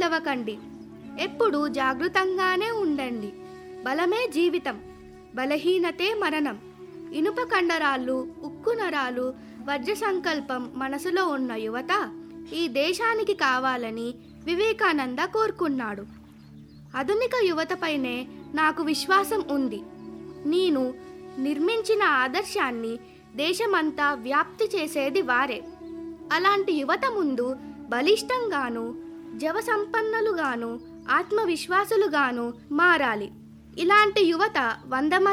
నిలవకండి ఎప్పుడు జాగృతంగానే ఉండండి బలమే జీవితం బలహీనతే మరణం ఇనుప కండరాలు ఉక్కు నరాలు వజ్ర సంకల్పం మనసులో ఉన్న యువత ఈ దేశానికి కావాలని వివేకానంద కోరుకున్నాడు ఆధునిక యువతపైనే నాకు విశ్వాసం ఉంది నేను నిర్మించిన ఆదర్శాన్ని దేశమంతా వ్యాప్తి చేసేది వారే అలాంటి యువత ముందు బలిష్టంగాను జవ సంపన్నులుగాను ఆత్మవిశ్వాసులుగాను మారాలి ఇలాంటి యువత వంద మంది